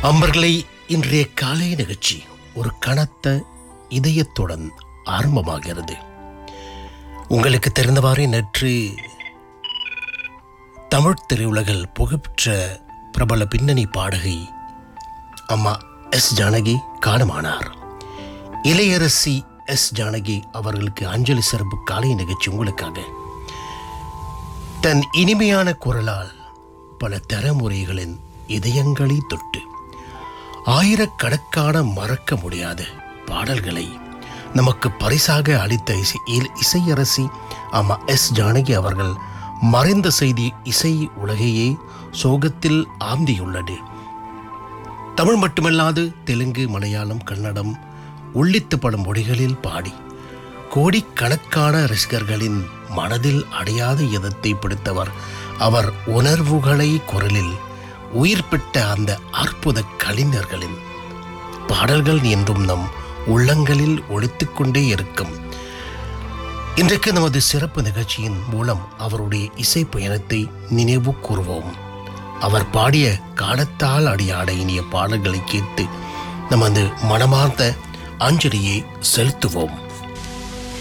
அன்பர்களை இன்றைய காலை நிகழ்ச்சி ஒரு கனத்த இதயத்துடன் ஆரம்பமாகிறது உங்களுக்கு தெரிந்தவாறே நேற்று தமிழ் திரையுலகில் புகழ்பெற்ற பிரபல பின்னணி பாடகி அம்மா எஸ் ஜானகி காலமானார் இளையரசி எஸ் ஜானகி அவர்களுக்கு அஞ்சலி சிறப்பு காலை நிகழ்ச்சி உங்களுக்காக தன் இனிமையான குரலால் பல தலைமுறைகளின் இதயங்களை தொட்டு ஆயிரக்கணக்கான மறக்க முடியாத பாடல்களை நமக்கு பரிசாக அளித்த இசை இ- இசையரசி அம்மா எஸ் ஜானகி அவர்கள் மறைந்த செய்தி இசை உலகையே சோகத்தில் ஆழ்ந்தியுள்ளது தமிழ் மட்டுமல்லாது தெலுங்கு மலையாளம் கன்னடம் உள்ளிட்ட பல மொழிகளில் பாடி கோடிக்கணக்கான ரசிகர்களின் மனதில் அடையாத இதத்தை பிடித்தவர் அவர் உணர்வுகளை குரலில் உயிர் பெற்ற அந்த அற்புத கலைஞர்களின் பாடல்கள் என்றும் நம் உள்ளங்களில் ஒழித்துக் கொண்டே இருக்கும் இன்றைக்கு நமது சிறப்பு நிகழ்ச்சியின் மூலம் அவருடைய இசை பயணத்தை நினைவு கூறுவோம் அவர் பாடிய காலத்தால் அடியாட இனிய பாடல்களை கேட்டு நமது மனமார்ந்த அஞ்சலியை செலுத்துவோம்